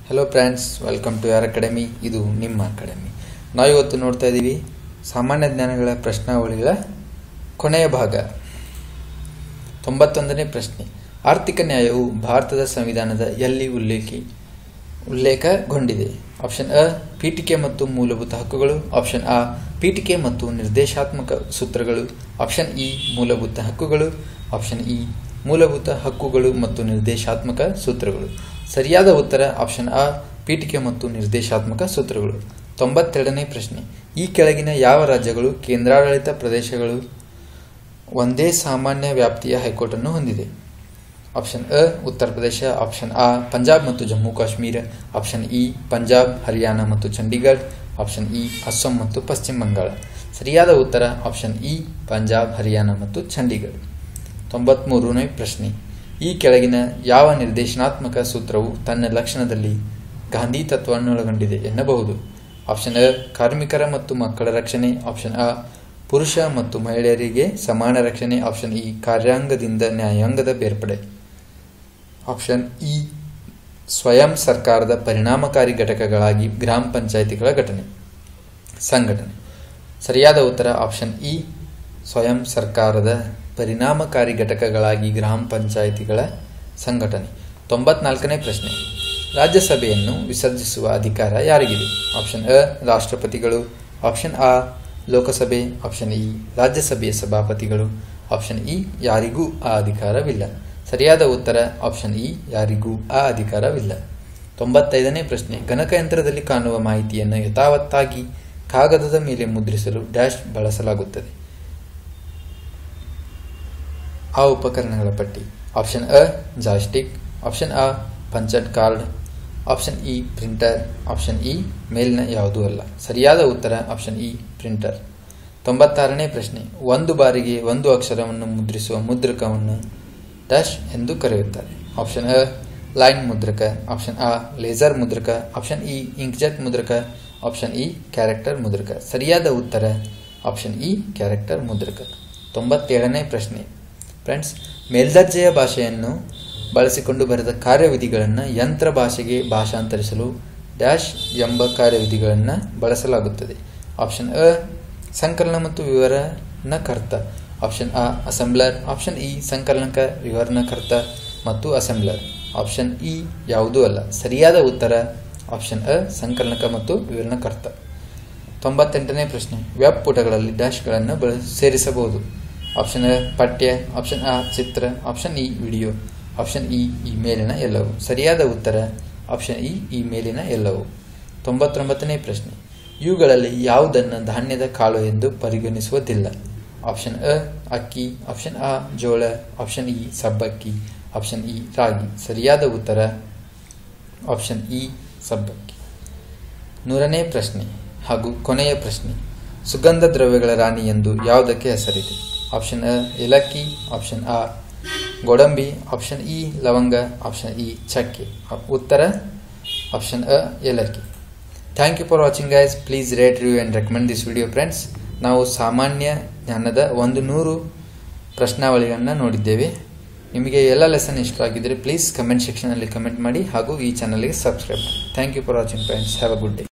hello friends welcome to Yaar Academy ಇದು ನಿಮ್ಮ academy ನಾವು ಇವತ್ತು ನೋಡ್ತಾ ಇದ್ದೀವಿ ಸಾಮಾನ್ಯ ಜ್ಞಾನಗಳ ಪ್ರಶ್ನಾವಳಿಗಳ ಕೊನೆಯ ಭಾಗ ತೊಂಬತ್ತೊಂದನೇ ಪ್ರಶ್ನೆ ಆರ್ಥಿಕ ನ್ಯಾಯವು ಭಾರತದ ಸಂವಿಧಾನದ ಎಲ್ಲಿ ಉಲ್ಲೇಖಿ ಉಲ್ಲೇಖಗೊಂಡಿದೆ ಆಪ್ಷನ್ ಅ ಪೀಠಿಕೆ ಮತ್ತು ಮೂಲಭೂತ ಹಕ್ಕುಗಳು ಆಪ್ಷನ್ ಆ ಪೀಠಿಕೆ ಮತ್ತು ನಿರ್ದೇಶಾತ್ಮಕ ಸೂತ್ರಗಳು ಆಪ್ಷನ್ ಇ ಮೂಲಭೂತ ಹಕ್ಕುಗಳು ಆಪ್ಷನ್ ಇ ಮೂಲಭೂತ ಹಕ್ಕುಗಳು ಮತ್ತು ನಿರ್ದೇಶಾತ್ಮಕ ಸೂತ್ರಗಳು ಸರಿಯಾದ ಉತ್ತರ ಆಪ್ಷನ್ ಆ ಪೀಠಿಕೆ ಮತ್ತು ನಿರ್ದೇಶಾತ್ಮಕ ಸೂತ್ರಗಳು ತೊಂಬತ್ತೆರಡನೇ ಪ್ರಶ್ನೆ ಈ ಕೆಳಗಿನ ಯಾವ ರಾಜ್ಯಗಳು ಕೇಂದ್ರಾಡಳಿತ ಪ್ರದೇಶಗಳು ಒಂದೇ ಸಾಮಾನ್ಯ ವ್ಯಾಪ್ತಿಯ ಹೈಕೋರ್ಟ್ ಅನ್ನು ಹೊಂದಿದೆ ಆಪ್ಷನ್ ಅ ಉತ್ತರ ಪ್ರದೇಶ ಆಪ್ಷನ್ ಆ ಪಂಜಾಬ್ ಮತ್ತು ಜಮ್ಮು ಕಾಶ್ಮೀರ ಆಪ್ಷನ್ ಇ ಪಂಜಾಬ್ ಹರಿಯಾಣ ಮತ್ತು ಚಂಡೀಗಢ ಆಪ್ಷನ್ ಇ ಅಸ್ಸಾಂ ಮತ್ತು ಪಶ್ಚಿಮ ಬಂಗಾಳ ಸರಿಯಾದ ಉತ್ತರ ಆಪ್ಷನ್ ಇ ಪಂಜಾಬ್ ಹರಿಯಾಣ ಮತ್ತು ಚಂಡೀಗಢ ತೊಂಬತ್ಮೂರನೇ ಪ್ರಶ್ನೆ ಈ ಕೆಳಗಿನ ಯಾವ ನಿರ್ದೇಶನಾತ್ಮಕ ಸೂತ್ರವು ತನ್ನ ಲಕ್ಷಣದಲ್ಲಿ ಗಾಂಧಿ ತತ್ವವನ್ನು ಒಳಗೊಂಡಿದೆ ಎನ್ನಬಹುದು ಆಪ್ಷನ್ ಅ ಕಾರ್ಮಿಕರ ಮತ್ತು ಮಕ್ಕಳ ರಕ್ಷಣೆ ಆಪ್ಷನ್ ಅ ಪುರುಷ ಮತ್ತು ಮಹಿಳೆಯರಿಗೆ ಸಮಾನ ರಕ್ಷಣೆ ಆಪ್ಷನ್ ಇ ಕಾರ್ಯಾಂಗದಿಂದ ನ್ಯಾಯಾಂಗದ ಬೇರ್ಪಡೆ ಆಪ್ಷನ್ ಇ ಸ್ವಯಂ ಸರ್ಕಾರದ ಪರಿಣಾಮಕಾರಿ ಘಟಕಗಳಾಗಿ ಗ್ರಾಮ ಪಂಚಾಯಿತಿಗಳ ಘಟನೆ ಸಂಘಟನೆ ಸರಿಯಾದ ಉತ್ತರ ಆಪ್ಷನ್ ಇ ಸ್ವಯಂ ಸರ್ಕಾರದ ಪರಿಣಾಮಕಾರಿ ಘಟಕಗಳಾಗಿ ಗ್ರಾಮ ಪಂಚಾಯಿತಿಗಳ ಸಂಘಟನೆ ತೊಂಬತ್ನಾಲ್ಕನೇ ಪ್ರಶ್ನೆ ರಾಜ್ಯಸಭೆಯನ್ನು ವಿಸರ್ಜಿಸುವ ಅಧಿಕಾರ ಯಾರಿಗಿದೆ ಆಪ್ಷನ್ ಅ ರಾಷ್ಟ್ರಪತಿಗಳು ಆಪ್ಷನ್ ಆ ಲೋಕಸಭೆ ಆಪ್ಷನ್ ಇ ರಾಜ್ಯಸಭೆಯ ಸಭಾಪತಿಗಳು ಆಪ್ಷನ್ ಇ ಯಾರಿಗೂ ಆ ಅಧಿಕಾರವಿಲ್ಲ ಸರಿಯಾದ ಉತ್ತರ ಆಪ್ಷನ್ ಇ ಯಾರಿಗೂ ಆ ಅಧಿಕಾರವಿಲ್ಲ ತೊಂಬತ್ತೈದನೇ ಪ್ರಶ್ನೆ ಗಣಕಯಂತ್ರದಲ್ಲಿ ಕಾಣುವ ಮಾಹಿತಿಯನ್ನು ಯಥಾವತ್ತಾಗಿ ಕಾಗದದ ಮೇಲೆ ಮುದ್ರಿಸಲು ಡ್ಯಾಶ್ ಬಳಸಲಾಗುತ್ತದೆ ಆ ಉಪಕರಣಗಳ ಪಟ್ಟಿ ಆಪ್ಷನ್ ಅ ಜಾಯ್ಸ್ಟಿಕ್ ಆಪ್ಷನ್ ಅ ಪಂಚಡ್ ಕಾರ್ಡ್ ಆಪ್ಷನ್ ಇ ಪ್ರಿಂಟರ್ ಆಪ್ಷನ್ ಇ ಮೇಲಿನ ಯಾವುದೂ ಅಲ್ಲ ಸರಿಯಾದ ಉತ್ತರ ಆಪ್ಷನ್ ಇ ಪ್ರಿಂಟರ್ ತೊಂಬತ್ತಾರನೇ ಪ್ರಶ್ನೆ ಒಂದು ಬಾರಿಗೆ ಒಂದು ಅಕ್ಷರವನ್ನು ಮುದ್ರಿಸುವ ಮುದ್ರಕವನ್ನು ಡ್ಯಾಶ್ ಎಂದು ಕರೆಯುತ್ತಾರೆ ಆಪ್ಷನ್ ಅ ಲೈನ್ ಮುದ್ರಕ ಆಪ್ಷನ್ ಆ ಲೇಸರ್ ಮುದ್ರಕ ಆಪ್ಷನ್ ಇ ಇಂಕ್ಜೆಟ್ ಮುದ್ರಕ ಆಪ್ಷನ್ ಇ ಕ್ಯಾರೆಕ್ಟರ್ ಮುದ್ರಕ ಸರಿಯಾದ ಉತ್ತರ ಆಪ್ಷನ್ ಇ ಕ್ಯಾರೆಕ್ಟರ್ ಮುದ್ರಕ ತೊಂಬತ್ತೇಳನೇ ಪ್ರಶ್ನೆ ಫ್ರೆಂಡ್ಸ್ ಮೇಲ್ದರ್ಜೆಯ ಭಾಷೆಯನ್ನು ಬಳಸಿಕೊಂಡು ಬರೆದ ಕಾರ್ಯವಿಧಿಗಳನ್ನು ಯಂತ್ರ ಭಾಷೆಗೆ ಭಾಷಾಂತರಿಸಲು ಡ್ಯಾಶ್ ಎಂಬ ಕಾರ್ಯವಿಧಿಗಳನ್ನು ಬಳಸಲಾಗುತ್ತದೆ ಆಪ್ಷನ್ ಅ ಸಂಕಲನ ಮತ್ತು ವಿವರಣಕರ್ತ ಆಪ್ಷನ್ ಆ ಅಸೆಂಬ್ಲರ್ ಆಪ್ಷನ್ ಇ ಸಂಕಲನಕ ವಿವರಣಕರ್ತ ಮತ್ತು ಅಸೆಂಬ್ಲರ್ ಆಪ್ಷನ್ ಇ ಯಾವುದೂ ಅಲ್ಲ ಸರಿಯಾದ ಉತ್ತರ ಆಪ್ಷನ್ ಅ ಸಂಕಲನಕ ಮತ್ತು ವಿವರಣಕರ್ತ ತೊಂಬತ್ತೆಂಟನೇ ಪ್ರಶ್ನೆ ವೆಬ್ ಪುಟಗಳಲ್ಲಿ ಡ್ಯಾಶ್ಗಳನ್ನು ಬಳ ಸೇರಿಸಬಹುದು ಆಪ್ಷನ್ ಅ ಪಠ್ಯ ಆಪ್ಷನ್ ಆ ಚಿತ್ರ ಆಪ್ಷನ್ ಇ ವಿಡಿಯೋ ಆಪ್ಷನ್ ಇ ಈ ಮೇಲಿನ ಎಲ್ಲವು ಸರಿಯಾದ ಉತ್ತರ ಆಪ್ಷನ್ ಇ ಈ ಮೇಲಿನ ಎಲ್ಲವು ತೊಂಬತ್ತೊಂಬತ್ತನೇ ಪ್ರಶ್ನೆ ಇವುಗಳಲ್ಲಿ ಯಾವುದನ್ನು ಧಾನ್ಯದ ಕಾಳು ಎಂದು ಪರಿಗಣಿಸುವುದಿಲ್ಲ ಆಪ್ಷನ್ ಅ ಅಕ್ಕಿ ಆಪ್ಷನ್ ಆ ಜೋಳ ಆಪ್ಷನ್ ಇ ಸಬ್ಬಕ್ಕಿ ಆಪ್ಷನ್ ಇ ರಾಗಿ ಸರಿಯಾದ ಉತ್ತರ ಆಪ್ಷನ್ ಇ ಸಬ್ಬಕ್ಕಿ ನೂರನೇ ಪ್ರಶ್ನೆ ಹಾಗೂ ಕೊನೆಯ ಪ್ರಶ್ನೆ ಸುಗಂಧ ದ್ರವ್ಯಗಳ ರಾಣಿ ಎಂದು ಯಾವುದಕ್ಕೆ ಹೆಸರಿದೆ ಆಪ್ಷನ್ ಅ ಏಲಕ್ಕಿ ಆಪ್ಷನ್ ಆ ಗೋಡಂಬಿ ಆಪ್ಷನ್ ಇ ಲವಂಗ ಆಪ್ಷನ್ ಇ ಚಕ್ಕೆ ಉತ್ತರ ಆಪ್ಷನ್ ಅ ಏಲಕ್ಕಿ thank you for watching guys please rate review and recommend this video friends ನಾವು ಸಾಮಾನ್ಯ ಜ್ಞಾನದ ಒಂದು ನೂರು ಪ್ರಶ್ನಾವಳಿಗಳನ್ನು ನೋಡಿದ್ದೇವೆ ನಿಮಗೆ ಎಲ್ಲ ಲೆಸನ್ ಇಷ್ಟ ಆಗಿದ್ದರೆ ಪ್ಲೀಸ್ ಕಮೆಂಟ್ ಸೆಕ್ಷನಲ್ಲಿ ಕಮೆಂಟ್ ಮಾಡಿ ಹಾಗೂ ಈ ಚಾನಲ್ಗೆ ಸಬ್ಸ್ಕ್ರೈಬ್ ಮಾಡಿ thank you for watching friends have a good day